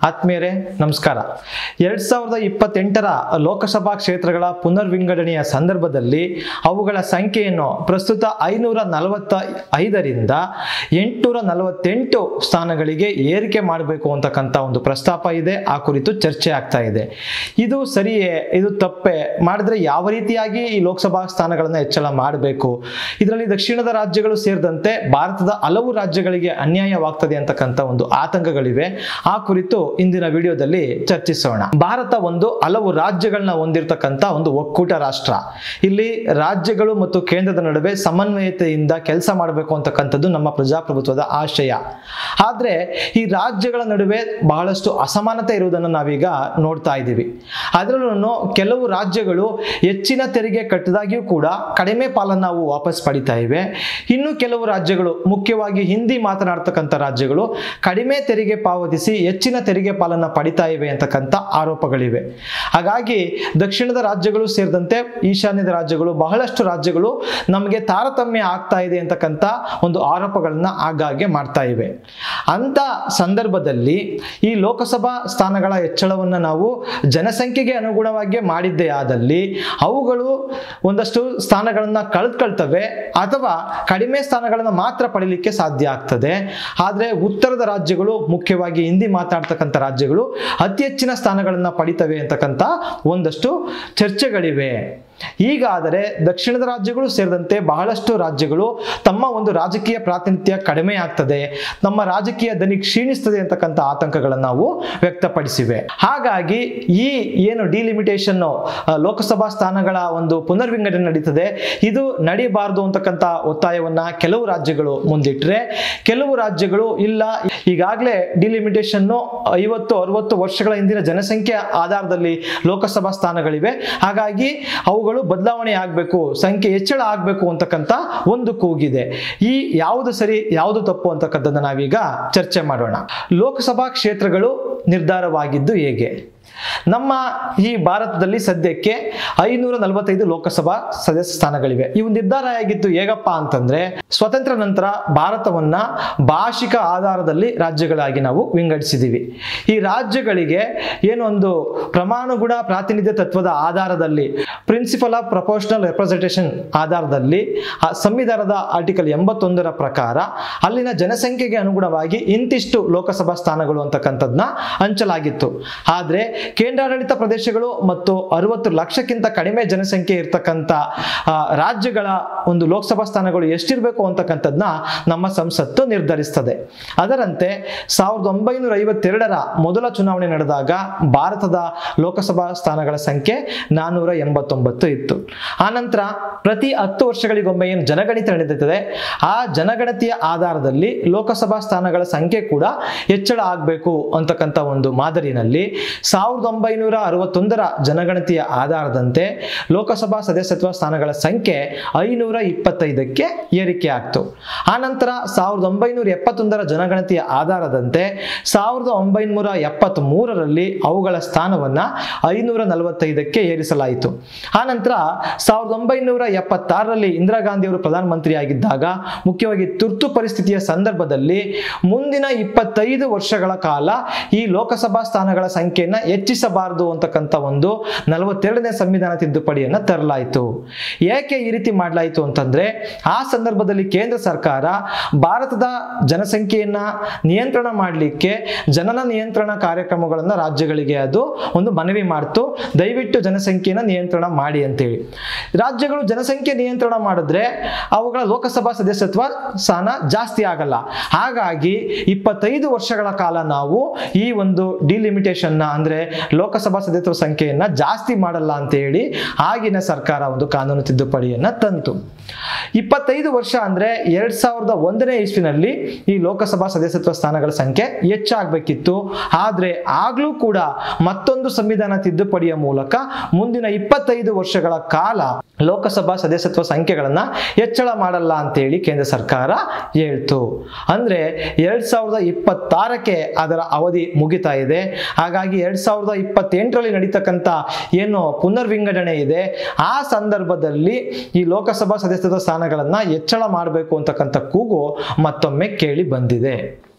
ಆತ್ಮೀಯರೇ ನಮಸ್ಕಾರ ಎರಡ್ ಸಾವಿರದ ಇಪ್ಪತ್ತೆಂಟರ ಲೋಕಸಭಾ ಕ್ಷೇತ್ರಗಳ ಪುನರ್ವಿಂಗಡಣೆಯ ಸಂದರ್ಭದಲ್ಲಿ ಅವುಗಳ ಸಂಖ್ಯೆಯನ್ನು ಪ್ರಸ್ತುತ ಐನೂರ ನಲವತ್ತ ಐದರಿಂದ ಎಂಟುನೂರ ನಲವತ್ತೆಂಟು ಸ್ಥಾನಗಳಿಗೆ ಏರಿಕೆ ಮಾಡಬೇಕು ಅಂತಕ್ಕಂಥ ಒಂದು ಪ್ರಸ್ತಾಪ ಇದೆ ಆ ಕುರಿತು ಚರ್ಚೆ ಆಗ್ತಾ ಇದೆ ಇದು ಸರಿಯೇ ಇದು ತಪ್ಪೆ ಮಾಡಿದ್ರೆ ಯಾವ ರೀತಿಯಾಗಿ ಈ ಲೋಕಸಭಾ ಸ್ಥಾನಗಳನ್ನು ಹೆಚ್ಚಳ ಮಾಡಬೇಕು ಇದರಲ್ಲಿ ದಕ್ಷಿಣದ ರಾಜ್ಯಗಳು ಸೇರಿದಂತೆ ಭಾರತದ ಹಲವು ರಾಜ್ಯಗಳಿಗೆ ಅನ್ಯಾಯವಾಗ್ತದೆ ಅಂತಕ್ಕಂಥ ಒಂದು ಆತಂಕಗಳಿವೆ ಆ ಕುರಿತು ಇಂದಿನ ವಿಡಿಯೋದಲ್ಲಿ ಚರ್ಚಿಸೋಣ ಭಾರತ ಒಂದು ಹಲವು ರಾಜ್ಯಗಳನ್ನ ಹೊಂದಿರತಕ್ಕಂಥ ಒಂದು ಒಕ್ಕೂಟ ರಾಷ್ಟ್ರ ಇಲ್ಲಿ ರಾಜ್ಯಗಳು ಮತ್ತು ಕೇಂದ್ರದ ನಡುವೆ ಸಮನ್ವಯತೆಯಿಂದ ಕೆಲಸ ಮಾಡಬೇಕು ಅಂತಕ್ಕಂಥದ್ದು ನಮ್ಮ ಪ್ರಜಾಪ್ರಭುತ್ವದ ಆಶಯ ಆದ್ರೆ ಈ ರಾಜ್ಯಗಳ ನಡುವೆ ಬಹಳಷ್ಟು ಅಸಮಾನತೆ ಇರುವುದನ್ನು ನಾವೀಗ ನೋಡ್ತಾ ಇದ್ದೀವಿ ಅದರಲ್ಲೂ ಕೆಲವು ರಾಜ್ಯಗಳು ಹೆಚ್ಚಿನ ತೆರಿಗೆ ಕಟ್ಟಿದಾಗಿಯೂ ಕೂಡ ಕಡಿಮೆ ಪಾಲನ್ನು ನಾವು ವಾಪಸ್ ಪಡಿತಾ ಇವೆ ಇನ್ನು ಕೆಲವು ರಾಜ್ಯಗಳು ಮುಖ್ಯವಾಗಿ ಹಿಂದಿ ಮಾತನಾಡ್ತಕ್ಕಂಥ ರಾಜ್ಯಗಳು ಕಡಿಮೆ ತೆರಿಗೆ ಪಾವತಿಸಿ ಹೆಚ್ಚಿನ ತೆರಿಗೆ ಪಾಲನ್ನು ಪಡಿತಾ ಇವೆ ಅಂತಕ್ಕಂಥ ಆರೋಪಗಳಿವೆ ಹಾಗಾಗಿ ದಕ್ಷಿಣದ ರಾಜ್ಯಗಳು ಸೇರಿದಂತೆ ಈಶಾನ್ಯದ ರಾಜ್ಯಗಳು ಬಹಳಷ್ಟು ರಾಜ್ಯಗಳು ನಮಗೆ ತಾರತಮ್ಯ ಆಗ್ತಾ ಇದೆ ಅಂತಕ್ಕಂಥ ಒಂದು ಆರೋಪಗಳನ್ನ ಆಗಾಗ್ಗೆ ಮಾಡ್ತಾ ಇವೆ ಅಂತ ಸಂದರ್ಭದಲ್ಲಿ ಈ ಲೋಕಸಭಾ ಸ್ಥಾನಗಳ ಹೆಚ್ಚಳವನ್ನು ನಾವು ಜನಸಂಖ್ಯೆಗೆ ಅನುಗುಣವಾಗಿ ಮಾಡಿದ್ದೇ ಆದಲ್ಲಿ ಅವುಗಳು ಒಂದಷ್ಟು ಸ್ಥಾನಗಳನ್ನ ಕಳೆದುಕೊಳ್ತವೆ ಅಥವಾ ಕಡಿಮೆ ಸ್ಥಾನಗಳನ್ನು ಮಾತ್ರ ಪಡಿಲಿಕ್ಕೆ ಸಾಧ್ಯ ಆಗ್ತದೆ ಆದರೆ ಉತ್ತರದ ರಾಜ್ಯಗಳು ಮುಖ್ಯವಾಗಿ ಹಿಂದಿ ಮಾತಾಡ್ತಕ್ಕಂಥ ರಾಜ್ಯಗಳು ಅತಿ ಹೆಚ್ಚಿನ ಸ್ಥಾನಗಳನ್ನು ಪಡಿತವೆ ಅಂತಕ್ಕಂಥ ಒಂದಷ್ಟು ಚರ್ಚೆಗಳಿವೆ ಹೀಗಾದರೆ ದಕ್ಷಿಣದ ರಾಜ್ಯಗಳು ಸೇರಿದಂತೆ ಬಹಳಷ್ಟು ರಾಜ್ಯಗಳು ತಮ್ಮ ಒಂದು ರಾಜಕೀಯ ಪ್ರಾತಿನಿಧ್ಯ ಕಡಿಮೆ ಆಗ್ತದೆ ನಮ್ಮ ರಾಜಕೀಯ ದನಿ ಕ್ಷೀಣಿಸ್ತದೆ ಅಂತಕ್ಕಂಥ ಆತಂಕಗಳನ್ನು ನಾವು ವ್ಯಕ್ತಪಡಿಸಿವೆ ಹಾಗಾಗಿ ಈ ಏನು ಡಿಲಿಮಿಟೇಷನ್ ಲೋಕಸಭಾ ಸ್ಥಾನಗಳ ಒಂದು ಪುನರ್ವಿಂಗಡಣೆ ನಡೀತದೆ ಇದು ನಡೀಬಾರದು ಅಂತಕ್ಕಂಥ ಒತ್ತಾಯವನ್ನ ಕೆಲವು ರಾಜ್ಯಗಳು ಮುಂದಿಟ್ರೆ ಕೆಲವು ರಾಜ್ಯಗಳು ಇಲ್ಲ ಈಗಾಗಲೇ ಡಿಲಿಮಿಟೇಷನ್ ಐವತ್ತು ಅರವತ್ತು ವರ್ಷಗಳ ಹಿಂದಿನ ಜನಸಂಖ್ಯೆ ಆಧಾರದಲ್ಲಿ ಲೋಕಸಭಾ ಸ್ಥಾನಗಳಿವೆ ಹಾಗಾಗಿ ಅವುಗಳು ಬದಲಾವಣೆ ಆಗಬೇಕು ಸಂಖ್ಯೆ ಹೆಚ್ಚಳ ಆಗಬೇಕು ಅಂತಕ್ಕಂಥ ಒಂದು ಕೂಗಿದೆ ಈ ಯಾವುದು ಸರಿ ಯಾವುದು ತಪ್ಪು ಅಂತಕ್ಕಂಥದ್ದನ್ನ ನಾವೀಗ ಚರ್ಚೆ ಮಾಡೋಣ ಲೋಕಸಭಾ ಕ್ಷೇತ್ರಗಳು ನಿರ್ಧಾರವಾಗಿದ್ದು ಹೇಗೆ ನಮ್ಮ ಈ ಭಾರತದಲ್ಲಿ ಸದ್ಯಕ್ಕೆ ಐನೂರ ನಲವತ್ತೈದು ಲೋಕಸಭಾ ಸದಸ್ಯ ಸ್ಥಾನಗಳಿವೆ ಇವು ನಿರ್ಧಾರ ಆಗಿದ್ದು ಹೇಗಪ್ಪ ಅಂತಂದ್ರೆ ಸ್ವತಂತ್ರ ನಂತರ ಭಾರತವನ್ನ ಭಾಷಿಕ ಆಧಾರದಲ್ಲಿ ರಾಜ್ಯಗಳಾಗಿ ನಾವು ವಿಂಗಡಿಸಿದ್ದೀವಿ ಈ ರಾಜ್ಯಗಳಿಗೆ ಏನೊಂದು ಪ್ರಮಾಣಗುಣ ಪ್ರಾತಿನಿಧ್ಯ ತತ್ವದ ಆಧಾರದಲ್ಲಿ ಪ್ರಿನ್ಸಿಪಲ್ ಆಫ್ ಪ್ರಪೋರ್ಷನಲ್ ರೆಪ್ರೆಸೆಂಟೇಷನ್ ಆಧಾರದಲ್ಲಿ ಆ ಸಂವಿಧಾನದ ಆರ್ಟಿಕಲ್ ಎಂಬತ್ತೊಂದರ ಪ್ರಕಾರ ಅಲ್ಲಿನ ಜನಸಂಖ್ಯೆಗೆ ಅನುಗುಣವಾಗಿ ಇಂತಿಷ್ಟು ಲೋಕಸಭಾ ಸ್ಥಾನಗಳು ಅಂತಕ್ಕಂಥದ್ದನ್ನ ಹಂಚಲಾಗಿತ್ತು ಆದರೆ ಕೇಂದ್ರಾಡಳಿತ ಪ್ರದೇಶಗಳು ಮತ್ತು ಅರವತ್ತು ಲಕ್ಷಕ್ಕಿಂತ ಕಡಿಮೆ ಜನಸಂಖ್ಯೆ ಇರ್ತಕ್ಕಂಥ ಆ, ರಾಜ್ಯಗಳ ಒಂದು ಲೋಕಸಭಾ ಸ್ಥಾನಗಳು ಎಷ್ಟಿರಬೇಕು ಅಂತಕ್ಕಂಥದ್ದನ್ನ ನಮ್ಮ ಸಂಸತ್ತು ನಿರ್ಧರಿಸ್ತದೆ ಅದರಂತೆ ಸಾವಿರದ ಒಂಬೈನೂರ ಐವತ್ತೆರಡರ ಮೊದಲ ಚುನಾವಣೆ ನಡೆದಾಗ ಭಾರತದ ಲೋಕಸಭಾ ಸ್ಥಾನಗಳ ಸಂಖ್ಯೆ ನಾನ್ನೂರ ಎಂಬತ್ತೊಂಬತ್ತು ಇತ್ತು ಆನಂತರ ಪ್ರತಿ ಹತ್ತು ವರ್ಷಗಳಿಗೊಮ್ಮೆ ಏನು ಜನಗಣತಿ ನಡೆಯುತ್ತದೆ ಆ ಜನಗಣತಿಯ ಆಧಾರದಲ್ಲಿ ಲೋಕಸಭಾ ಸ್ಥಾನಗಳ ಸಂಖ್ಯೆ ಕೂಡ ಹೆಚ್ಚಳ ಆಗಬೇಕು ಅಂತಕ್ಕಂಥ ಒಂದು ಮಾದರಿನಲ್ಲಿ ಸಾವಿರದ ಒಂಬೈನೂರ ಅರವತ್ತೊಂದರ ಜನಗಣತಿಯ ಆಧಾರದಂತೆ ಲೋಕಸಭಾ ಸದಸ್ಯತ್ವ ಸ್ಥಾನಗಳ ಸಂಖ್ಯೆ ಐನೂರ ಇಪ್ಪತ್ತೈದಕ್ಕೆ ಏರಿಕೆ ಆಗ್ತು ಆನಂತರ ಸಾವಿರದ ಒಂಬೈನೂರ ಎಪ್ಪತ್ತೊಂದರ ಜನಗಣತಿಯ ಆಧಾರದಂತೆ ಸಾವಿರದ ಒಂಬೈನೂರ ಎಪ್ಪತ್ತ್ ಮೂರರಲ್ಲಿ ಅವುಗಳ ಸ್ಥಾನವನ್ನ ಐನೂರ ನಲವತ್ತೈದಕ್ಕೆ ಏರಿಸಲಾಯಿತು ಆನಂತರ ಸಾವಿರದ ಒಂಬೈನೂರ ಎಪ್ಪತ್ತಾರರಲ್ಲಿ ಇಂದಿರಾ ಗಾಂಧಿ ಅವರು ಪ್ರಧಾನಮಂತ್ರಿ ಆಗಿದ್ದಾಗ ಮುಖ್ಯವಾಗಿ ತುರ್ತು ಪರಿಸ್ಥಿತಿಯ ಸಂದರ್ಭದಲ್ಲಿ ಮುಂದಿನ ಇಪ್ಪತ್ತೈದು ವರ್ಷಗಳ ಕಾಲ ಈ ಲೋಕಸಭಾ ಸ್ಥಾನಗಳ ಸಂಖ್ಯೆಯನ್ನ ಹೆಚ್ಚಿಸಬಾರದು ಅಂತಕ್ಕಂಥ ಒಂದು ನಲವತ್ತೆರಡನೇ ಸಂವಿಧಾನ ತಿದ್ದುಪಡಿಯನ್ನ ತರಲಾಯಿತು ಏಕೆ ಈ ರೀತಿ ಮಾಡಲಾಯಿತು ಅಂತಂದ್ರೆ ಆ ಸಂದರ್ಭದಲ್ಲಿ ಕೇಂದ್ರ ಸರ್ಕಾರ ಭಾರತದ ಜನಸಂಖ್ಯೆಯನ್ನ ನಿಯಂತ್ರಣ ಮಾಡಲಿಕ್ಕೆ ಜನನ ನಿಯಂತ್ರಣ ಕಾರ್ಯಕ್ರಮಗಳನ್ನು ರಾಜ್ಯಗಳಿಗೆ ಅದು ಒಂದು ಮನವಿ ಮಾಡ್ತು ದಯವಿಟ್ಟು ಜನಸಂಖ್ಯೆನ ನಿಯಂತ್ರಣ ಮಾಡಿ ಅಂತೇಳಿ ರಾಜ್ಯಗಳು ಜನಸಂಖ್ಯೆ ನಿಯಂತ್ರಣ ಮಾಡಿದ್ರೆ ಅವುಗಳ ಲೋಕಸಭಾ ಸದಸ್ಯತ್ವ ಸ್ಥಾನ ಜಾಸ್ತಿ ಆಗಲ್ಲ ಹಾಗಾಗಿ ಇಪ್ಪತ್ತೈದು ವರ್ಷಗಳ ಕಾಲ ನಾವು ಈ ಒಂದು ಡಿಲಿಮಿಟೇಷನ್ನ ಅಂದ್ರೆ ಲೋಕಸಭಾ ಸದಸ್ಯತ್ವ ಸಂಖ್ಯೆಯನ್ನ ಜಾಸ್ತಿ ಮಾಡಲ್ಲ ಅಂತ ಹೇಳಿ ಆಗಿನ ಸರ್ಕಾರ ಒಂದು ಕಾನೂನು ತಿದ್ದುಪಡಿಯನ್ನ ತಂತು ಇಪ್ಪತ್ತೈದು ವರ್ಷ ಅಂದ್ರೆ ಎರಡ್ ಸಾವಿರದ ಒಂದನೇ ಇಸ್ವಿನಲ್ಲಿ ಈ ಲೋಕಸಭಾ ಸದಸ್ಯತ್ವ ಸ್ಥಾನಗಳ ಸಂಖ್ಯೆ ಹೆಚ್ಚಾಗಬೇಕಿತ್ತು ಆದ್ರೆ ಆಗ್ಲೂ ಕೂಡ ಮತ್ತೊಂದು ಸಂವಿಧಾನ ತಿದ್ದುಪಡಿಯ ಮೂಲಕ ಮುಂದಿನ ಇಪ್ಪತ್ತೈದು ವರ್ಷಗಳ ಕಾಲ ಲೋಕಸಭಾ ಸದಸ್ಯತ್ವ ಸಂಖ್ಯೆಗಳನ್ನ ಹೆಚ್ಚಳ ಮಾಡಲ್ಲ ಅಂತೇಳಿ ಕೇಂದ್ರ ಸರ್ಕಾರ ಹೇಳ್ತು ಅಂದ್ರೆ ಎರಡ್ ಸಾವಿರದ ಇಪ್ಪತ್ತಾರಕ್ಕೆ ಅದರ ಅವಧಿ ಮುಗಿತಾ ಇದೆ ಹಾಗಾಗಿ ಎರಡ್ ಸಾವಿರದ ಇಪ್ಪತ್ತೆಂಟರಲ್ಲಿ ನಡೀತಕ್ಕಂಥ ಏನು ಪುನರ್ವಿಂಗಡಣೆ ಇದೆ ಆ ಸಂದರ್ಭದಲ್ಲಿ ಈ ಲೋಕಸಭಾ ಸದಸ್ಯತ್ವ ಸ್ಥಾನಗಳನ್ನ ಹೆಚ್ಚಳ ಮಾಡಬೇಕು ಅಂತಕ್ಕಂಥ ಕೂಗು ಮತ್ತೊಮ್ಮೆ ಕೇಳಿ ಬಂದಿದೆ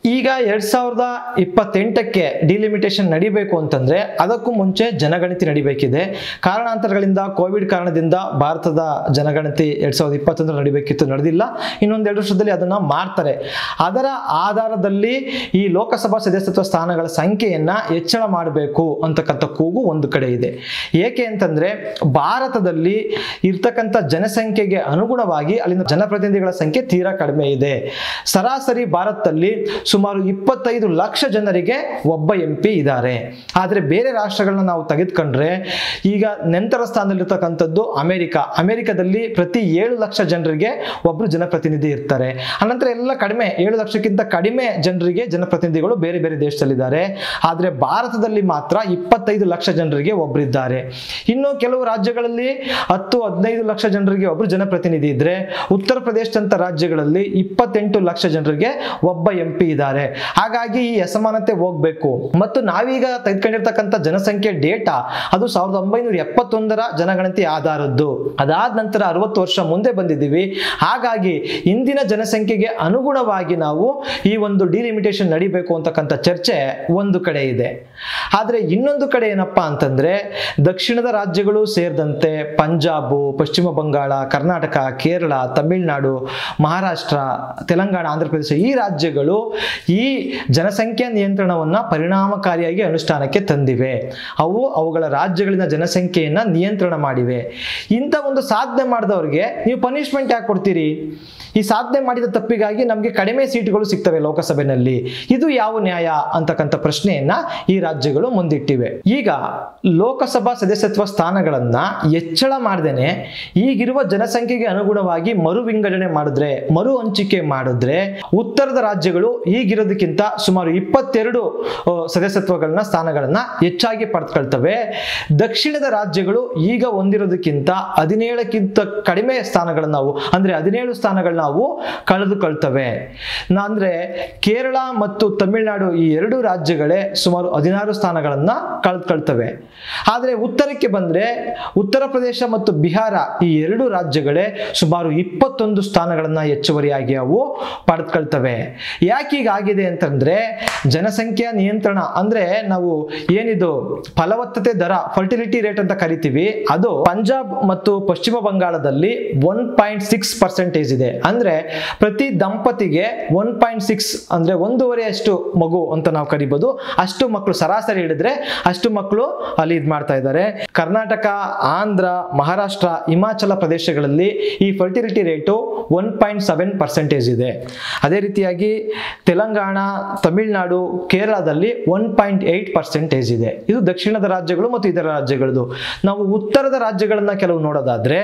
ಈಗ ಎರಡ್ ಸಾವಿರದ ಇಪ್ಪತ್ತೆಂಟಕ್ಕೆ ಡಿಲಿಮಿಟೇಷನ್ ನಡಿಬೇಕು ಅಂತಂದ್ರೆ ಅದಕ್ಕೂ ಮುಂಚೆ ಜನಗಣತಿ ನಡಿಬೇಕಿದೆ ಕಾರಣಾಂತರಗಳಿಂದ ಕೋವಿಡ್ ಕಾರಣದಿಂದ ಭಾರತದ ಜನಗಣತಿ ಎರಡ್ ಸಾವಿರದ ಇಪ್ಪತ್ತೊಂದರ ನಡಿಬೇಕಿತ್ತು ನಡೆದಿಲ್ಲ ಇನ್ನೊಂದು ಎರಡು ವರ್ಷದಲ್ಲಿ ಅದನ್ನ ಮಾಡ್ತಾರೆ ಅದರ ಆಧಾರದಲ್ಲಿ ಈ ಲೋಕಸಭಾ ಸದಸ್ಯತ್ವ ಸ್ಥಾನಗಳ ಸಂಖ್ಯೆಯನ್ನ ಹೆಚ್ಚಳ ಮಾಡಬೇಕು ಅಂತಕ್ಕಂಥ ಕೂಗು ಒಂದು ಕಡೆ ಇದೆ ಏಕೆ ಅಂತಂದ್ರೆ ಭಾರತದಲ್ಲಿ ಇರ್ತಕ್ಕಂಥ ಜನಸಂಖ್ಯೆಗೆ ಅನುಗುಣವಾಗಿ ಅಲ್ಲಿನ ಜನಪ್ರತಿನಿಧಿಗಳ ಸಂಖ್ಯೆ ತೀರಾ ಕಡಿಮೆ ಇದೆ ಸರಾಸರಿ ಭಾರತದಲ್ಲಿ ಸುಮಾರು ಇಪ್ಪತ್ತೈದು ಲಕ್ಷ ಜನರಿಗೆ ಒಬ್ಬ ಎಂ ಪಿ ಇದ್ದಾರೆ ಆದರೆ ಬೇರೆ ರಾಷ್ಟ್ರಗಳನ್ನ ನಾವು ತೆಗೆದುಕೊಂಡ್ರೆ ಈಗ ನಂತರ ಸ್ಥಾನದಲ್ಲಿರ್ತಕ್ಕಂಥದ್ದು ಅಮೆರಿಕ ಅಮೆರಿಕದಲ್ಲಿ ಪ್ರತಿ ಏಳು ಲಕ್ಷ ಜನರಿಗೆ ಒಬ್ರು ಜನಪ್ರತಿನಿಧಿ ಇರ್ತಾರೆ ಅನಂತರ ಎಲ್ಲ ಕಡಿಮೆ ಏಳು ಲಕ್ಷಕ್ಕಿಂತ ಕಡಿಮೆ ಜನರಿಗೆ ಜನಪ್ರತಿನಿಧಿಗಳು ಬೇರೆ ಬೇರೆ ದೇಶದಲ್ಲಿದ್ದಾರೆ ಆದರೆ ಭಾರತದಲ್ಲಿ ಮಾತ್ರ ಇಪ್ಪತ್ತೈದು ಲಕ್ಷ ಜನರಿಗೆ ಒಬ್ಬರಿದ್ದಾರೆ ಇನ್ನು ಕೆಲವು ರಾಜ್ಯಗಳಲ್ಲಿ ಹತ್ತು ಹದಿನೈದು ಲಕ್ಷ ಜನರಿಗೆ ಒಬ್ರು ಜನಪ್ರತಿನಿಧಿ ಇದ್ರೆ ಉತ್ತರ ಪ್ರದೇಶದಂತ ರಾಜ್ಯಗಳಲ್ಲಿ ಇಪ್ಪತ್ತೆಂಟು ಲಕ್ಷ ಜನರಿಗೆ ಒಬ್ಬ ಎಂ ಪಿ ಇದ್ದಾರೆ ಹಾಗಾಗಿ ಈ ಅಸಮಾನತೆ ಹೋಗ್ಬೇಕು ಮತ್ತು ನಾವೀಗ ತೆಗೆದುಕೊಂಡಿರ್ತಕ್ಕಂಥ ಜನಸಂಖ್ಯೆ ಡೇಟಾ ಅದು ಸಾವಿರದ ಒಂಬೈನೂರ ಎಪ್ಪತ್ತೊಂದರ ಜನಗಣತಿ ಆಧಾರದ್ದು ಅದಾದ ನಂತರ ಅರವತ್ತು ವರ್ಷ ಮುಂದೆ ಬಂದಿದ್ದೀವಿ ಹಾಗಾಗಿ ಇಂದಿನ ಜನಸಂಖ್ಯೆಗೆ ಅನುಗುಣವಾಗಿ ನಾವು ಈ ಒಂದು ಡಿಲಿಮಿಟೇಷನ್ ನಡಿಬೇಕು ಅಂತಕ್ಕಂಥ ಚರ್ಚೆ ಒಂದು ಕಡೆ ಇದೆ ಆದರೆ ಇನ್ನೊಂದು ಕಡೆ ಏನಪ್ಪಾ ಅಂತಂದ್ರೆ ದಕ್ಷಿಣದ ರಾಜ್ಯಗಳು ಸೇರಿದಂತೆ ಪಂಜಾಬು ಪಶ್ಚಿಮ ಬಂಗಾಳ ಕರ್ನಾಟಕ ಕೇರಳ ತಮಿಳುನಾಡು ಮಹಾರಾಷ್ಟ್ರ ತೆಲಂಗಾಣ ಆಂಧ್ರ ಪ್ರದೇಶ ಈ ರಾಜ್ಯಗಳು ಈ ಜನಸಂಖ್ಯಾ ನಿಯಂತ್ರಣವನ್ನ ಪರಿಣಾಮಕಾರಿಯಾಗಿ ಅನುಷ್ಠಾನಕ್ಕೆ ತಂದಿವೆ ಅವು ಅವುಗಳ ರಾಜ್ಯಗಳಿನ ಜನಸಂಖ್ಯೆಯನ್ನ ನಿಯಂತ್ರಣ ಮಾಡಿವೆ ಇಂಥ ಒಂದು ಸಾಧನೆ ಮಾಡಿದವ್ರಿಗೆ ನೀವು ಪನಿಷ್ಮೆಂಟ್ ಯಾಕೆ ಕೊಡ್ತೀರಿ ಈ ಸಾಧನೆ ಮಾಡಿದ ತಪ್ಪಿಗಾಗಿ ನಮಗೆ ಕಡಿಮೆ ಸೀಟುಗಳು ಸಿಗ್ತವೆ ಲೋಕಸಭೆಯಲ್ಲಿ ಇದು ಯಾವ ನ್ಯಾಯ ಅಂತಕ್ಕಂಥ ಪ್ರಶ್ನೆಯನ್ನ ಈ ರಾಜ್ಯಗಳು ಮುಂದಿಟ್ಟಿವೆ ಈಗ ಲೋಕಸಭಾ ಸದಸ್ಯತ್ವ ಸ್ಥಾನಗಳನ್ನ ಹೆಚ್ಚಳ ಮಾಡ್ದೇನೆ ಈಗಿರುವ ಜನಸಂಖ್ಯೆಗೆ ಅನುಗುಣವಾಗಿ ಮರು ವಿಂಗಡಣೆ ಮಾಡಿದ್ರೆ ಮರು ಹಂಚಿಕೆ ಮಾಡಿದ್ರೆ ಉತ್ತರದ ರಾಜ್ಯಗಳು ಈಗಿರೋದಕ್ಕಿಂತ ಸುಮಾರು ಇಪ್ಪತ್ತೆರಡು ಆ, ಸದಸ್ಯತ್ವಗಳನ್ನ ಸ್ಥಾನಗಳನ್ನ ಹೆಚ್ಚಾಗಿ ಪಡೆದುಕೊಳ್ತವೆ ದಕ್ಷಿಣದ ರಾಜ್ಯಗಳು ಈಗ ಹೊಂದಿರೋದಕ್ಕಿಂತ ಹದಿನೇಳಕ್ಕಿಂತ ಕಡಿಮೆ ಸ್ಥಾನಗಳನ್ನ ನಾವು ಅಂದ್ರೆ ಹದಿನೇಳು ಸ್ಥಾನಗಳನ್ನ ನಾವು ಕಳೆದುಕೊಳ್ತವೆ ನಾ- ಅಂದ್ರೆ ಕೇರಳ ಮತ್ತು ತಮಿಳುನಾಡು ಈ ಎರಡು ರಾಜ್ಯಗಳೇ ಸುಮಾರು ಹದಿನಾರು ಸ್ಥಾನಗಳನ್ನ ಕಳೆದುಕೊಳ್ತವೆ ಆದರೆ ಉತ್ತರಕ್ಕೆ ಬಂದ್ರೆ ಉತ್ತರ ಪ್ರದೇಶ ಮತ್ತು ಬಿಹಾರ ಈ ಎರಡು ರಾಜ್ಯಗಳೇ ಸುಮಾರು ಇಪ್ಪತ್ತೊಂದು ಸ್ಥಾನಗಳನ್ನ ಹೆಚ್ಚುವರಿಯಾಗಿ ಅವು ಪಡೆದುಕೊಳ್ತವೆ ಯಾಕೆ ಹೀಗಾಗಿದೆ ಅಂತಂದ್ರೆ ಜನಸಂಖ್ಯಾ ನಿಯಂತ್ರಣ ಅಂದ್ರೆ ನಾವು ಏನಿದು ಫಲವತ್ತತೆ ದರ ಫರ್ಟಿಲಿಟಿ ರೇಟ್ ಅಂತ ಕರಿತೀವಿ ಅದು ಪಂಜಾಬ್ ಮತ್ತು ಪಶ್ಚಿಮ ಬಂಗಾಳದಲ್ಲಿ ಒನ್ ಪಾಯಿಂಟ್ ಸಿಕ್ಸ್ ಪರ್ಸೆಂಟೇಜ್ ಇದೆ ಅಂದ್ರೆ ಪ್ರತಿ ದಂಪತಿಗೆ ಒನ್ ಪಾಯಿಂಟ್ ಸಿಕ್ಸ್ ಅಂದ್ರೆ ಒಂದೂವರೆ ಅಷ್ಟು ಮಗು ಅಂತ ನಾವು ಕರಿಬಹುದು ಅಷ್ಟು ಮಕ್ಕಳು ಸರಾಸರಿ ಹಿಡಿದ್ರೆ ಅಷ್ಟು ಮಕ್ಕಳು ಅಲ್ಲಿ ಇದು ಮಾಡ್ತಾ ಇದ್ದಾರೆ ಕರ್ನಾಟಕ ಆಂಧ್ರ ಮಹಾರಾಷ್ಟ್ರ ಹಿಮಾಚಲ ಪ್ರದೇಶಗಳಲ್ಲಿ ಈ fertility rate one point seven percentage ಇದೆ ಅದೇ ರೀತಿಯಾಗಿ ತೆಲಂಗಾಣ ತಮಿಳುನಾಡು ಕೇರಳದಲ್ಲಿ ಒನ್ ಪಾಯಿಂಟ್ ಏಯ್ಟ್ ಪರ್ಸೆಂಟೇಜ್ ಇದೆ ಇದು ದಕ್ಷಿಣದ ರಾಜ್ಯಗಳು ಮತ್ತು ಇತರ ರಾಜ್ಯಗಳದು ನಾವು ಉತ್ತರದ ರಾಜ್ಯಗಳನ್ನ ಕೆಲವು ನೋಡೋದಾದ್ರೆ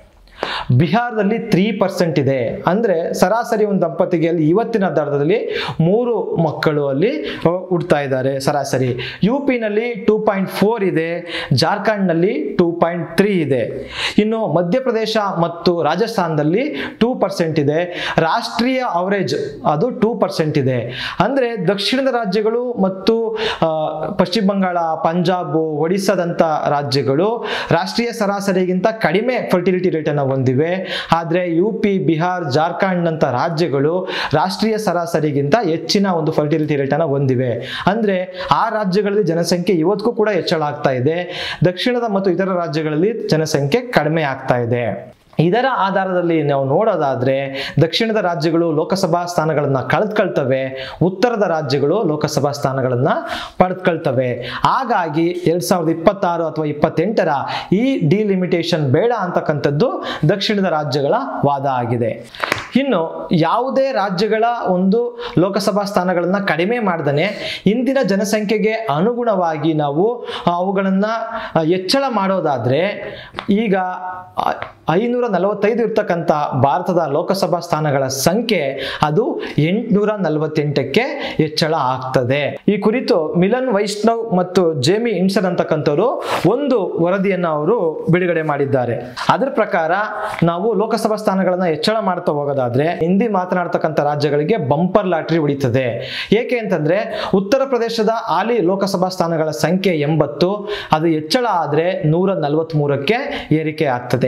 ಬಿಹಾರದಲ್ಲಿ ತ್ರೀ ಪರ್ಸೆಂಟ್ ಇದೆ ಅಂದ್ರೆ ಸರಾಸರಿ ಒಂದು ದಂಪತಿಗೆ ಅಲ್ಲಿ ಇವತ್ತಿನ ದರದಲ್ಲಿ ಮೂರು ಮಕ್ಕಳು ಅಲ್ಲಿ ಅಹ್, ಹುಡ್ತಾ ಇದ್ದಾರೆ ಸರಾಸರಿ ಯು ಪಿನಲ್ಲಿ ಟೂ ಪಾಯಿಂಟ್ ಫೋರ್ ಇದೆ ಜಾರ್ಖಂಡ್ನಲ್ಲಿ ಟೂ ಪಾಯಿಂಟ್ ತ್ರೀ ಇದೆ ಇನ್ನು ಮಧ್ಯಪ್ರದೇಶ ಮತ್ತು ರಾಜಸ್ಥಾನದಲ್ಲಿ ಟೂ ಪರ್ಸೆಂಟ್ ಇದೆ ರಾಷ್ಟ್ರೀಯ ಅವರೇಜ್ ಅದು ಟೂ ಪರ್ಸೆಂಟ್ ಇದೆ ಅಂದ್ರೆ ದಕ್ಷಿಣದ ರಾಜ್ಯಗಳು ಮತ್ತು ಆ, ಪಶ್ಚಿಮ ಬಂಗಾಳ ಪಂಜಾಬ್ ಒಡಿಸ್ಸಾದಂಥ ರಾಜ್ಯಗಳು ರಾಷ್ಟ್ರೀಯ ಸರಾಸರಿಗಿಂತ ಕಡಿಮೆ ಫರ್ಟಿಲಿಟಿ ರೇಟನ್ನು ಹೊಂದಿವೆ ಆದರೆ ಯು ಪಿ ಬಿಹಾರ್ ಜಾರ್ಖಂಡ್ ಅಂತ ರಾಜ್ಯಗಳು ರಾಷ್ಟ್ರೀಯ ಸರಾಸರಿಗಿಂತ ಹೆಚ್ಚಿನ ಒಂದು ಫರ್ಟಿಲಿಟಿ ರೇಟನ್ನು ಹೊಂದಿವೆ ಅಂದ್ರೆ ಆ ರಾಜ್ಯಗಳಲ್ಲಿ ಜನಸಂಖ್ಯೆ ಇವತ್ತಿಗೂ ಕೂಡ ಹೆಚ್ಚಳ ಆಗ್ತಾ ಇದೆ ದಕ್ಷಿಣದ ಮತ್ತು ಇತರ ರಾಜ್ಯಗಳಲ್ಲಿ ಜನಸಂಖ್ಯೆ ಕಡಿಮೆ ಆಗ್ತಾ ಇದೆ ಇದರ ಆಧಾರದಲ್ಲಿ ನಾವು ನೋಡೋದಾದ್ರೆ ದಕ್ಷಿಣದ ರಾಜ್ಯಗಳು ಲೋಕಸಭಾ ಸ್ಥಾನಗಳನ್ನ ಕಳೆದುಕೊಳ್ತವೆ ಉತ್ತರದ ರಾಜ್ಯಗಳು ಲೋಕಸಭಾ ಸ್ಥಾನಗಳನ್ನ ಪಡೆದುಕೊಳ್ತವೆ ಹಾಗಾಗಿ ಎರಡ್ ಸಾವಿರದ ಇಪ್ಪತ್ತಾರು ಅಥವಾ ಇಪ್ಪತ್ತೆಂಟರ ಈ ಡಿಲಿಮಿಟೇಷನ್ ಬೇಡ ಅಂತಕ್ಕಂಥದ್ದು ದಕ್ಷಿಣದ ರಾಜ್ಯಗಳ ವಾದ ಆಗಿದೆ ಇನ್ನು ಯಾವುದೇ ರಾಜ್ಯಗಳ ಒಂದು ಲೋಕಸಭಾ ಸ್ಥಾನಗಳನ್ನ ಕಡಿಮೆ ಮಾಡ್ದನೆ ಇಂದಿನ ಜನಸಂಖ್ಯೆಗೆ ಅನುಗುಣವಾಗಿ ನಾವು ಆ, ಅವುಗಳನ್ನ ಆ, ಹೆಚ್ಚಳ ಮಾಡೋದಾದ್ರೆ ಈಗ ಆ, ಐನೂರ ನಲವತ್ತೈದು ಇರ್ತಕ್ಕಂಥ ಭಾರತದ ಲೋಕಸಭಾ ಸ್ಥಾನಗಳ ಸಂಖ್ಯೆ ಅದು ಎಂಟುನೂರ ನಲವತ್ತೆಂಟಕ್ಕೆ ಹೆಚ್ಚಳ ಆಗ್ತದೆ ಈ ಕುರಿತು ಮಿಲನ್ ವೈಷ್ಣವ್ ಮತ್ತು ಜೇಮಿ ಇನ್ಸನ್ ಅಂತಕ್ಕಂಥವ್ರು ಒಂದು ವರದಿಯನ್ನು ಅವರು ಬಿಡುಗಡೆ ಮಾಡಿದ್ದಾರೆ ಅದರ ಪ್ರಕಾರ ನಾವು ಲೋಕಸಭಾ ಸ್ಥಾನಗಳನ್ನ ಹೆಚ್ಚಳ ಮಾಡ್ತಾ ಹೋಗೋದಾದ್ರೆ ಹಿಂದಿ ಮಾತನಾಡ್ತಕ್ಕಂಥ ರಾಜ್ಯಗಳಿಗೆ ಬಂಪರ್ ಲಾಟ್ರಿ ಉಳಿತದೆ ಏಕೆ ಅಂತಂದ್ರೆ ಉತ್ತರ ಪ್ರದೇಶದ ಹಾಲಿ ಲೋಕಸಭಾ ಸ್ಥಾನಗಳ ಸಂಖ್ಯೆ ಎಂಬತ್ತು ಅದು ಹೆಚ್ಚಳ ಆದ್ರೆ ನೂರ ನಲವತ್ತ್ ಮೂರಕ್ಕೆ ಏರಿಕೆ ಆಗ್ತದೆ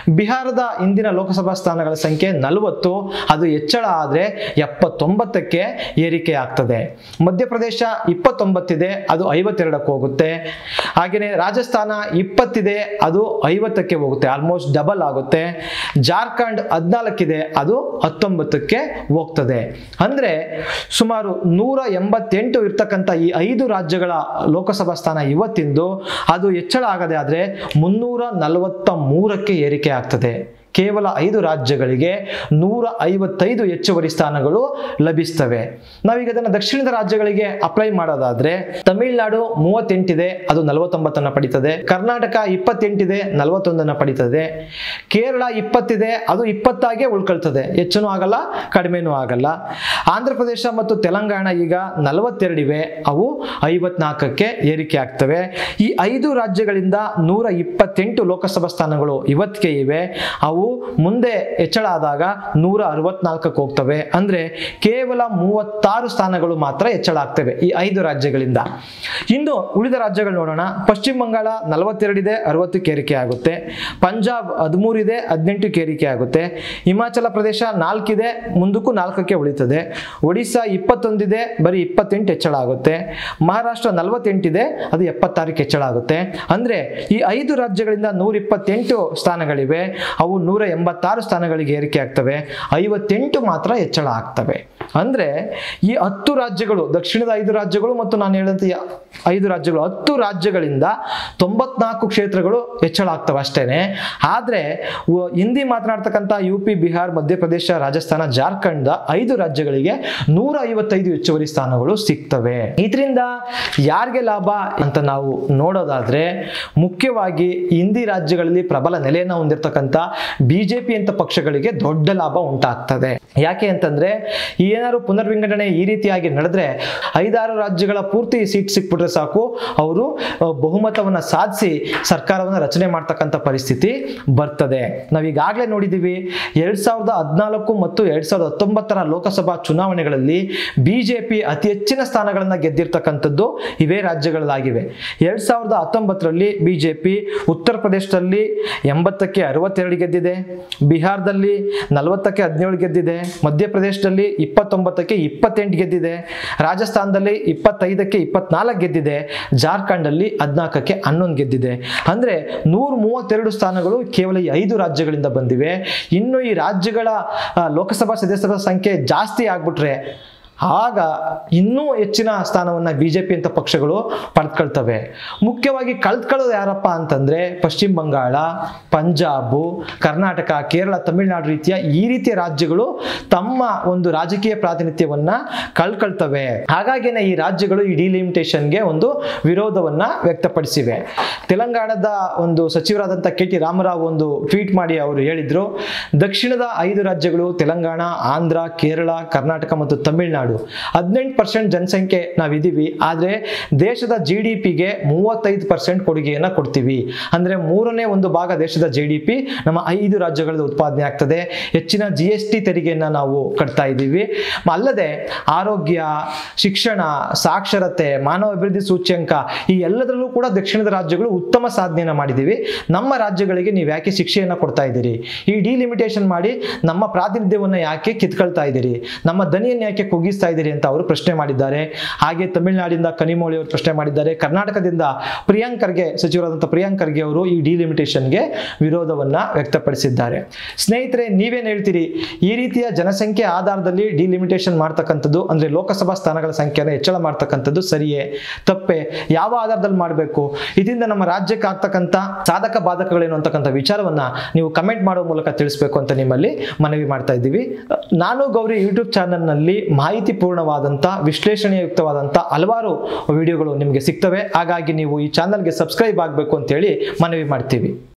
ಬಿಹಾರದ ಇಂದಿನ ಲೋಕಸಭಾ ಸ್ಥಾನಗಳ ಸಂಖ್ಯೆ ನಲವತ್ತು ಅದು ಹೆಚ್ಚಳ ಆದರೆ ಎಪ್ಪತ್ತೊಂಬತ್ತಕ್ಕೆ ಏರಿಕೆ ಆಗ್ತದೆ ಮಧ್ಯಪ್ರದೇಶ ಇಪ್ಪತ್ತೊಂಬತ್ತಿದೆ ಅದು ಐವತ್ತೆರಡಕ್ಕೆ ಹೋಗುತ್ತೆ ಹಾಗೆಯೇ ರಾಜಸ್ಥಾನ ಇಪ್ಪತ್ತಿದೆ ಅದು ಐವತ್ತಕ್ಕೆ ಹೋಗುತ್ತೆ ಆಲ್ಮೋಸ್ಟ್ ಡಬಲ್ ಆಗುತ್ತೆ ಜಾರ್ಖಂಡ್ ಹದಿನಾಲ್ಕಿದೆ ಅದು ಹತ್ತೊಂಬತ್ತಕ್ಕೆ ಹೋಗ್ತದೆ ಅಂದ್ರೆ ಸುಮಾರು ನೂರ ಎಂಬತ್ತೆಂಟು ಇರ್ತಕ್ಕಂಥ ಈ ಐದು ರಾಜ್ಯಗಳ ಲೋಕಸಭಾ ಸ್ಥಾನ ಇವತ್ತಿಂದು ಅದು ಹೆಚ್ಚಳ ಆಗದೆ ಆದರೆ ಮುನ್ನೂರ ನಲವತ್ತ ಮೂರಕ್ಕೆ ಏರಿಕೆ ಆಗ್ತದೆ ಕೇವಲ ಐದು ರಾಜ್ಯಗಳಿಗೆ ನೂರ ಐವತ್ತೈದು ಹೆಚ್ಚುವರಿ ಸ್ಥಾನಗಳು ಲಭಿಸ್ತವೆ ನಾವೀಗ ಅದನ್ನು ದಕ್ಷಿಣದ ರಾಜ್ಯಗಳಿಗೆ ಅಪ್ಲೈ ಮಾಡೋದಾದ್ರೆ ತಮಿಳುನಾಡು ಮೂವತ್ತೆಂಟಿದೆ ಅದು ನಲವತ್ತೊಂಬತ್ತನ್ನು ಪಡೀತದೆ ಕರ್ನಾಟಕ ಇಪ್ಪತ್ತೆಂಟಿದೆ ನಲವತ್ತೊಂದನ್ನು ಪಡೀತದೆ ಕೇರಳ ಇಪ್ಪತ್ತಿದೆ ಅದು ಇಪ್ಪತ್ತಾಗೆ ಉಳ್ಕೊಳ್ತದೆ ಹೆಚ್ಚೂ ಆಗಲ್ಲ ಕಡಿಮೆನೂ ಆಗಲ್ಲ ಆಂಧ್ರ ಪ್ರದೇಶ ಮತ್ತು ತೆಲಂಗಾಣ ಈಗ ನಲವತ್ತೆರಡಿವೆ ಅವು ಐವತ್ನಾಲ್ಕಕ್ಕೆ ಏರಿಕೆ ಆಗ್ತವೆ ಈ ಐದು ರಾಜ್ಯಗಳಿಂದ ನೂರ ಇಪ್ಪತ್ತೆಂಟು ಲೋಕಸಭಾ ಸ್ಥಾನಗಳು ಇವತ್ತಿಗೆ ಇವೆ ಅವು ಮುಂದೆ ಹೆಚ್ಚಳ ಆದಾಗ ನೂರ ಅರವತ್ನಾಲ್ಕಕ್ಕೆ ಹೋಗ್ತವೆ ಅಂದ್ರೆ ಕೇವಲ ಮೂವತ್ತಾರು ಸ್ಥಾನಗಳು ಮಾತ್ರ ಹೆಚ್ಚಳ ಆಗ್ತವೆ ಈ ಐದು ರಾಜ್ಯಗಳಿಂದ ಇನ್ನು ಉಳಿದ ರಾಜ್ಯಗಳು ನೋಡೋಣ ಪಶ್ಚಿಮ ಬಂಗಾಳ ನಲವತ್ತೆರಡಿದೆ ಅರವತ್ತಕ್ಕೆ ಏರಿಕೆ ಆಗುತ್ತೆ ಪಂಜಾಬ್ ಹದಿಮೂರಿದೆ ಹದಿನೆಂಟಕ್ಕೆ ಏರಿಕೆ ಆಗುತ್ತೆ ಹಿಮಾಚಲ ಪ್ರದೇಶ ನಾಲ್ಕಿದೆ ಮುಂದಕ್ಕೂ ನಾಲ್ಕಕ್ಕೆ ಉಳಿತದೆ ಒಡಿಶಾ ಇಪ್ಪತ್ತೊಂದಿದೆ ಬರೀ ಇಪ್ಪತ್ತೆಂಟು ಹೆಚ್ಚಳ ಆಗುತ್ತೆ ಮಹಾರಾಷ್ಟ್ರ ನಲವತ್ತೆಂಟಿದೆ ಅದು ಎಪ್ಪತ್ತಾರಕ್ಕೆ ಹೆಚ್ಚಳ ಆಗುತ್ತೆ ಅಂದ್ರೆ ಈ ಐದು ರಾಜ್ಯಗಳಿಂದ ನೂರ ಇಪ್ಪತ್ತೆಂಟು ಸ್ಥಾನಗಳಿವೆ ಅವು ನೂರ ಎಂಬತ್ತಾರು ಸ್ಥಾನಗಳಿಗೆ ಏರಿಕೆ ಆಗ್ತವೆ ಐವತ್ತೆಂಟು ಮಾತ್ರ ಹೆಚ್ಚಳ ಆಗ್ತವೆ ಅಂದ್ರೆ ಈ ಹತ್ತು ರಾಜ್ಯಗಳು ದಕ್ಷಿಣದ ಐದು ರಾಜ್ಯಗಳು ಮತ್ತು ನಾನು ಹೇಳಿದಂತೆ ಈ ಐದು ರಾಜ್ಯಗಳು ಹತ್ತು ರಾಜ್ಯಗಳಿಂದ ತೊಂಬತ್ನಾಲ್ಕು ಕ್ಷೇತ್ರಗಳು ಹೆಚ್ಚಳ ಆಗ್ತವೆ ಅಷ್ಟೇನೆ ಆದ್ರೆ ವ- ಹಿಂದಿ ಮಾತನಾಡ್ತಕ್ಕಂಥ ಯು ಪಿ ಬಿಹಾರ್ ಮಧ್ಯಪ್ರದೇಶ ರಾಜಸ್ಥಾನ ಜಾರ್ಖಂಡ್ ಐದು ರಾಜ್ಯಗಳಿಗೆ ನೂರ ಐವತ್ತೈದು ಹೆಚ್ಚುವರಿ ಸ್ಥಾನಗಳು ಸಿಗ್ತವೆ ಇದರಿಂದ ಯಾರಿಗೆ ಲಾಭ ಅಂತ ನಾವು ನೋಡೋದಾದ್ರೆ ಮುಖ್ಯವಾಗಿ ಹಿಂದಿ ರಾಜ್ಯಗಳಲ್ಲಿ ಪ್ರಬಲ ನೆಲೆಯನ್ನು ಹೊಂದಿರತಕ್ಕಂಥ ಬಿಜೆಪಿ ಅಂತ ಪಕ್ಷಗಳಿಗೆ ದೊಡ್ಡ ಲಾಭ ಉಂಟಾಗ್ತದೆ ಯಾಕೆ ಅಂತಂದ್ರೆ ಏನಾದ್ರು ಪುನರ್ವಿಂಗಡಣೆ ಈ ರೀತಿಯಾಗಿ ನಡೆದ್ರೆ ಐದಾರು ರಾಜ್ಯಗಳ ಪೂರ್ತಿ ಸೀಟ್ ಸಿಕ್ಬಿಟ್ರೆ ಸಾಕು ಅವರು ಬಹುಮತವನ್ನ ಸಾಧಿಸಿ ಸರ್ಕಾರವನ್ನು ರಚನೆ ಮಾಡ್ತಕ್ಕಂಥ ಪರಿಸ್ಥಿತಿ ಬರ್ತದೆ ನಾವೀಗಾಗಲೇ ನೋಡಿದ್ದೀವಿ ಎರಡ್ ಸಾವಿರದ ಹದಿನಾಲ್ಕು ಮತ್ತು ಎರಡ್ ಸಾವಿರದ ಹತ್ತೊಂಬತ್ತರ ಲೋಕಸಭಾ ಚುನಾವಣೆಗಳಲ್ಲಿ ಬಿಜೆಪಿ ಅತಿ ಹೆಚ್ಚಿನ ಸ್ಥಾನಗಳನ್ನ ಗೆದ್ದಿರ್ತಕ್ಕಂಥದ್ದು ಇವೇ ರಾಜ್ಯಗಳಾಗಿವೆ ಎರಡ್ ಸಾವಿರದ ಹತ್ತೊಂಬತ್ತರಲ್ಲಿ ಬಿಜೆಪಿ ಉತ್ತರ ಪ್ರದೇಶದಲ್ಲಿ ಎಂಬತ್ತಕ್ಕೆ ಅರವತ್ತೆರಡು ಗೆದ್ದಿದೆ ಬಿಹಾರದಲ್ಲಿ ನಲವತ್ತಕ್ಕೆ ಹದಿನೇಳು ಗೆದ್ದಿದೆ ಮಧ್ಯಪ್ರದೇಶದಲ್ಲಿ ಇಪ್ಪತ್ತೊಂಬತ್ತಕ್ಕೆ ಇಪ್ಪತ್ತೆಂಟು ಗೆದ್ದಿದೆ ರಾಜಸ್ಥಾನದಲ್ಲಿ ಇಪ್ಪತ್ತೈದಕ್ಕೆ ಇಪ್ಪತ್ನಾಲ್ಕು ಗೆದ್ದಿದೆ ಜಾರ್ಖಂಡಲ್ಲಿ ಹದಿನಾಲ್ಕಕ್ಕೆ ಹನ್ನೊಂದು ಗೆದ್ದಿದೆ ಅಂದ್ರೆ ನೂರ ಮೂವತ್ತೆರಡು ಸ್ಥಾನಗಳು ಕೇವಲ ಈ ಐದು ರಾಜ್ಯಗಳಿಂದ ಬಂದಿವೆ ಇನ್ನು ಈ ರಾಜ್ಯಗಳ ಆ, ಲೋಕಸಭಾ ಸದಸ್ಯರ ಸಂಖ್ಯೆ ಜಾಸ್ತಿ ಆಗ್ಬಿಟ್ರೆ ಆಗ ಇನ್ನೂ ಹೆಚ್ಚಿನ ಸ್ಥಾನವನ್ನ ಬಿಜೆಪಿ ಅಂತ ಪಕ್ಷಗಳು ಪಡೆದುಕೊಳ್ತವೆ ಮುಖ್ಯವಾಗಿ ಕಳ್ತ್ಕೊಳ್ಳೋದು ಯಾರಪ್ಪ ಅಂತಂದ್ರೆ ಪಶ್ಚಿಮ ಬಂಗಾಳ ಪಂಜಾಬು ಕರ್ನಾಟಕ ಕೇರಳ ತಮಿಳುನಾಡು ರೀತಿಯ ಈ ರೀತಿಯ ರಾಜ್ಯಗಳು ತಮ್ಮ ಒಂದು ರಾಜಕೀಯ ಪ್ರಾತಿನಿಧ್ಯವನ್ನ ಕಳ್ಕೊಳ್ತವೆ ಹಾಗಾಗಿನೇ ಈ ರಾಜ್ಯಗಳು ಈ ಡಿಲಿಮಿಟೇಷನ್ಗೆ ಒಂದು ವಿರೋಧವನ್ನ ವ್ಯಕ್ತಪಡಿಸಿವೆ ತೆಲಂಗಾಣದ ಒಂದು ಸಚಿವರಾದಂಥ ಕೆ ಟಿ ರಾಮರಾವ್ ಒಂದು ಟ್ವೀಟ್ ಮಾಡಿ ಅವರು ಹೇಳಿದ್ರು ದಕ್ಷಿಣದ ಐದು ರಾಜ್ಯಗಳು ತೆಲಂಗಾಣ ಆಂಧ್ರ ಕೇರಳ ಕರ್ನಾಟಕ ಮತ್ತು ತಮಿಳುನಾಡು ಹದಿನೆಂಟು ಪರ್ಸೆಂಟ್ ಜನಸಂಖ್ಯೆ ನಾವಿದ್ದೀವಿ ಆದರೆ ದೇಶದ ಜಿ ಡಿ ಪಿಗೆ ಮೂವತ್ತೈದು ಪರ್ಸೆಂಟ್ ಕೊಡುಗೆಯನ್ನು ಕೊಡ್ತೀವಿ ಅಂದರೆ ಮೂರನೇ ಒಂದು ಭಾಗ ದೇಶದ ಜಿ ಡಿ ಪಿ ನಮ್ಮ ಐದು ರಾಜ್ಯಗಳಲ್ಲಿ ಉತ್ಪಾದನೆ ಆಗ್ತದೆ ಹೆಚ್ಚಿನ ಜಿ ಎಸ್ ಟಿ ತೆರಿಗೆಯನ್ನು ನಾವು ಕಟ್ತಾ ಇದ್ದೀವಿ ಮ- ಅಲ್ಲದೆ ಆರೋಗ್ಯ ಶಿಕ್ಷಣ ಸಾಕ್ಷರತೆ ಮಾನವ ಅಭಿವೃದ್ಧಿ ಸೂಚ್ಯಂಕ ಈ ಎಲ್ಲದರಲ್ಲೂ ಕೂಡ ದಕ್ಷಿಣದ ರಾಜ್ಯಗಳು ಉತ್ತಮ ಸಾಧನೆಯನ್ನು ಮಾಡಿದ್ದೀವಿ ನಮ್ಮ ರಾಜ್ಯಗಳಿಗೆ ನೀವು ಯಾಕೆ ಶಿಕ್ಷೆಯನ್ನು ಕೊಡ್ತಾ ಇದ್ದೀರಿ ಈ ಡಿಲಿಮಿಟೇಷನ್ ಮಾಡಿ ನಮ್ಮ ಪ್ರಾತಿನಿಧ್ಯವನ್ನು ಯಾಕೆ ಕಿತ್ಕೊಳ್ತಾ ಇದ್ದೀರಿ ನಮ್ಮ ದನಿಯನ್ನು ಯಾಕೆ ಕುಗ್ಗಿಸ್ತಾ ಇದ್ದೀರಿ ಅಂತ ಅವರು ಪ್ರಶ್ನೆ ಮಾಡಿದ್ದಾರೆ ಹಾಗೆ ತಮಿಳುನಾಡಿಂದ ಕನಿಮೋಳಿ ಅವರು ಪ್ರಶ್ನೆ ಮಾಡಿದ್ದಾರೆ ಕರ್ನಾಟಕದಿಂದ ಪ್ರಿಯಾಂಕ್ ಖರ್ಗೆ ಸಚಿವರಾದಂಥ ಪ್ರಿಯಾಂಕ್ ಖರ್ಗೆ ಅವರು ಈ ಡಿಲಿಮಿಟೇಷನ್ಗೆ ವಿರೋಧವನ್ನ ವ್ಯಕ್ತಪಡಿಸಿದ್ದಾರೆ ಸ್ನೇಹಿತರೆ ನೀವೇನ್ ಹೇಳ್ತೀರಿ ಈ ರೀತಿಯ ಜನಸಂಖ್ಯೆ ಆಧಾರದಲ್ಲಿ ಡಿಲಿಮಿಟೇಷನ್ ಮಾಡ್ತಕ್ಕಂಥದ್ದು ಅಂದ್ರೆ ಲೋಕಸಭಾ ಸ್ಥಾನಗಳ ಸಂಖ್ಯೆಯನ್ನು ಹೆಚ್ಚಳ ಮಾಡ್ತಕ್ಕಂಥದ್ದು ಸರಿಯೇ ತಪ್ಪೆ ಯಾವ ಆಧಾರದಲ್ಲಿ ಮಾಡಬೇಕು ಇದರಿಂದ ನಮ್ಮ ರಾಜ್ಯಕ್ಕೆ ಆಗ್ತಕ್ಕಂಥ ಸಾಧಕ ಬಾಧಕಗಳೇನು ಅಂತಕ್ಕಂಥ ವಿಚಾರವನ್ನ ನೀವು ಕಮೆಂಟ್ ಮಾಡೋ ಮೂಲಕ ತಿಳಿಸ್ಬೇಕು ಅಂತ ನಿಮ್ಮಲ್ಲಿ ಮನವಿ ಮಾಡ್ತಾ ಇದ್ದೀವಿ ನಾನು ಗೌರಿ ಯೂಟ್ಯೂಬ್ ಚಾನಲ್ನಲ್ಲಿ ಮಾಹಿತಿ ಪೂರ್ಣವಾದಂಥ ವಿಶ್ಲೇಷಣೆಯುಕ್ತವಾದಂಥ ಹಲವಾರು ವಿಡಿಯೋಗಳು ನಿಮಗೆ ಸಿಗ್ತವೆ ಹಾಗಾಗಿ ನೀವು ಈ ಚಾನಲ್ಗೆ ಸಬ್ಸ್ಕ್ರೈಬ್ ಆಗಬೇಕು ಅಂತೇಳಿ ಮನವಿ ಮಾಡ್ತೀವಿ